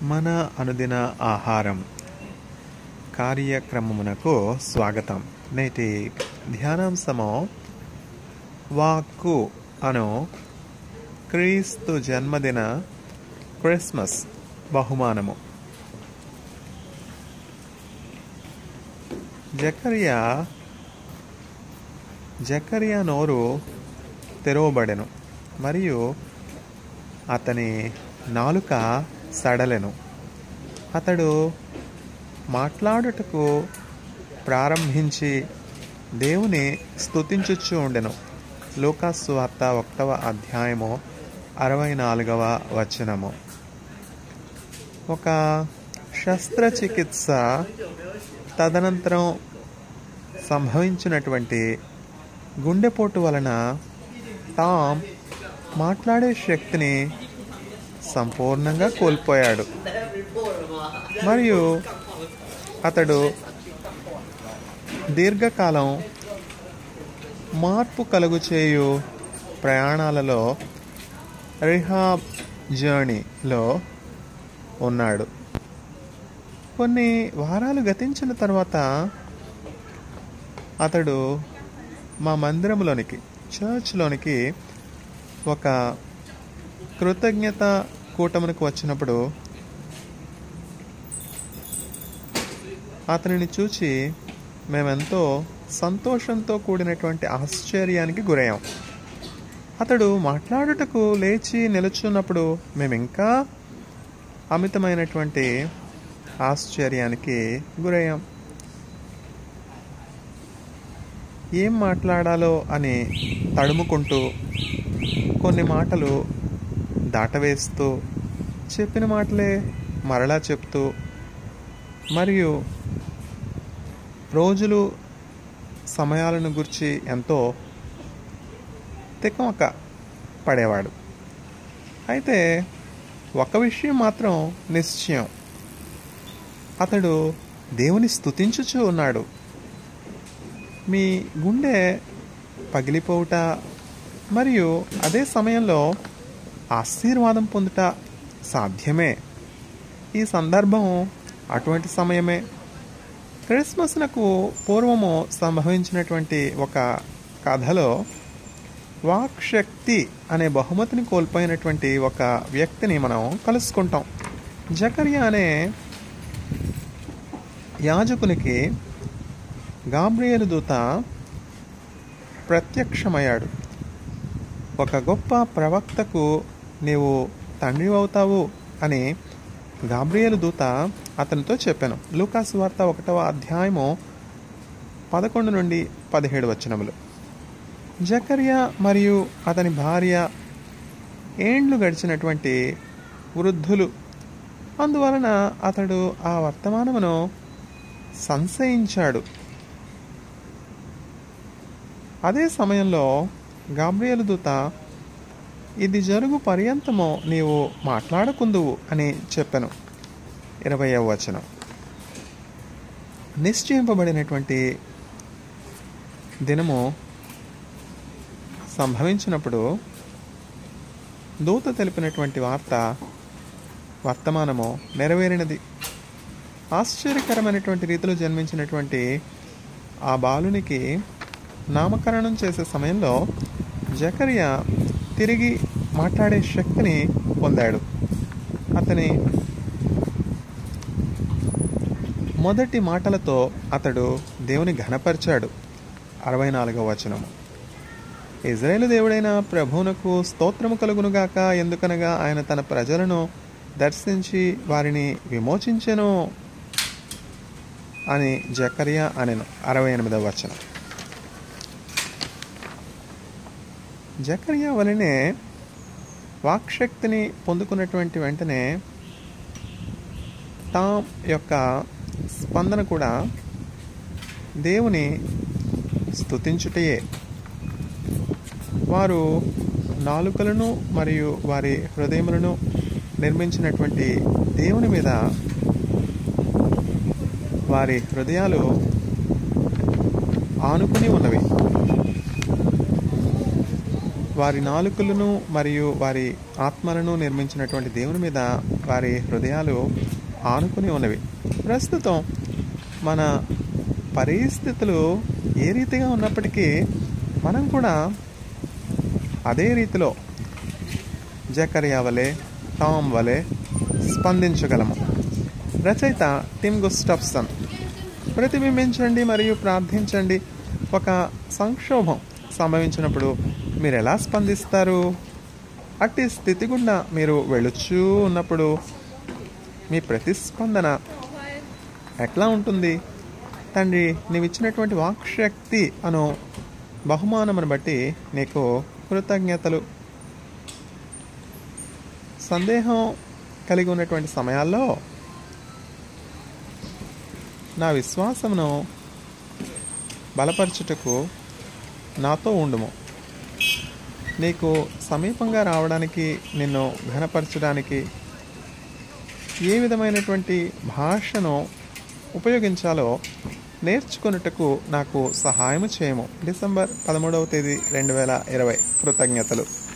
మన అనుదిన ఆహారం కార్యక్రమమునకు స్వాగతం నేటి ధ్యానాంశము వాక్కు అను క్రీస్తు జన్మదిన క్రిస్మస్ బహుమానము జకరియా జకరియా నోరు తెరవబడెను మరియు అతని నాలుక సడలెను అతడు మాట్లాడుటకు ప్రారంభించి దేవుని స్తుతించుచు ఉండెను లూకాసు వార్త ఒకటవ అధ్యాయము అరవై నాలుగవ వచనము ఒక శస్త్రచికిత్స తదనంతరం సంభవించినటువంటి గుండెపోటు వలన టామ్ మాట్లాడే శక్తిని సంపూర్ణంగా కోల్పోయాడు మరియు అతడు దీర్ఘకాలం మార్పు కలుగు చేయు ప్రయాణాలలో రిహాబ్ జర్నీలో ఉన్నాడు కొన్ని వారాలు గతించిన తర్వాత అతడు మా మందిరంలోనికి చర్చ్లోనికి ఒక కృతజ్ఞత కూటమునికి వచ్చినప్పుడు అతనిని చూచి మేమెంతో సంతోషంతో కూడినటువంటి ఆశ్చర్యానికి గురయ్యాం అతడు మాట్లాడుటకు లేచి నిలుచున్నప్పుడు మేము ఇంకా అమితమైనటువంటి ఆశ్చర్యానికి గురయ్యాం ఏం మాట్లాడాలో అని తడుముకుంటూ కొన్ని మాటలు దాటవేస్తూ చెప్పిన మాటలే మరలా చెప్తూ మరియు రోజులు సమయాలను గురించి ఎంతో తికమక పడేవాడు అయితే ఒక విషయం మాత్రం నిశ్చయం అతడు దేవుని స్తుతించుచూ ఉన్నాడు మీ గుండె పగిలిపోవుట మరియు అదే సమయంలో ఆశీర్వాదం పొందుట సాధ్యమే ఈ సందర్భం అటువంటి సమయమే క్రిస్మస్నకు పూర్వము సంభవించినటువంటి ఒక కథలో వాక్శక్తి అనే బహుమతిని కోల్పోయినటువంటి ఒక వ్యక్తిని మనం కలుసుకుంటాం జకరియా అనే యాజకునికి గాబ్రియలు దూత ప్రత్యక్షమయ్యాడు ఒక గొప్ప ప్రవక్తకు నీవు తండ్రి అవుతావు అని గాబ్రియలు దూత అతనితో చెప్పాను లూకాసు వార్త ఒకటవ అధ్యాయము పదకొండు నుండి పదిహేడు వచనములు జకరియా మరియు అతని భార్య ఏండ్లు గడిచినటువంటి వృద్ధులు అందువలన అతడు ఆ వర్తమానమును సంశయించాడు అదే సమయంలో గాబ్రియలు దూత ఇది జరుగు పర్యంతము నీవు మాట్లాడకుందువు అని చెప్పాను ఇరవయవ వచనం నిశ్చయింపబడినటువంటి దినము సంభవించినప్పుడు దూత తెలిపినటువంటి వార్త వర్తమానము నెరవేరినది ఆశ్చర్యకరమైనటువంటి రీతిలో జన్మించినటువంటి ఆ బాలునికి నామకరణం చేసే సమయంలో జకరియా తిరిగి మాట్లాడే శక్తిని పొందాడు అతని మొదటి మాటలతో అతడు దేవుని ఘనపరిచాడు అరవై నాలుగవ వచనము ఇజ్రాయేలు దేవుడైన ప్రభువునకు స్తోత్రము కలుగునుగాక ఎందుకనగా ఆయన తన ప్రజలను దర్శించి వారిని విమోచించెను అని జకరియా అనెను అరవై ఎనిమిదవ వచనం జకరియా వలనే వాక్శక్తిని పొందుకున్నటువంటి వెంటనే టామ్ యొక్క స్పందన కూడా దేవుని స్తుతించుటయే వారు నాలుకలను మరియు వారి హృదయములను నిర్మించినటువంటి దేవుని మీద వారి హృదయాలు ఆనుకుని ఉన్నవి వారి నాలుకలను మరియు వారి ఆత్మలను నిర్మించినటువంటి దేవుని మీద వారి హృదయాలు ఆనుకుని ఉన్నవి ప్రస్తుతం మన పరిస్థితులు ఏ రీతిగా ఉన్నప్పటికీ మనం కూడా అదే రీతిలో జకరియా వలె టామ్ వలె స్పందించగలము రచయిత టిమ్ గుస్టఫ్సన్ ప్రతిబింబించండి మరియు ప్రార్థించండి ఒక సంక్షోభం సంభవించినప్పుడు మీరు ఎలా స్పందిస్తారు అట్టి స్థితి గుండా మీరు వెళ్ళొచ్చు ఉన్నప్పుడు మీ ప్రతిస్పందన ఎట్లా ఉంటుంది తండ్రి నీవు ఇచ్చినటువంటి వాక్శక్తి అను బహుమానమును బట్టి నీకు కృతజ్ఞతలు సందేహం కలిగి ఉన్నటువంటి సమయాల్లో నా విశ్వాసమును బలపరచుటకు నాతో ఉండుము నీకు సమీపంగా రావడానికి నిన్ను ఘనపరచడానికి ఏ విధమైనటువంటి భాషను ఉపయోగించాలో నేర్చుకొనుటకు నాకు సహాయము చేయము డిసెంబర్ పదమూడవ తేదీ రెండు వేల ఇరవై కృతజ్ఞతలు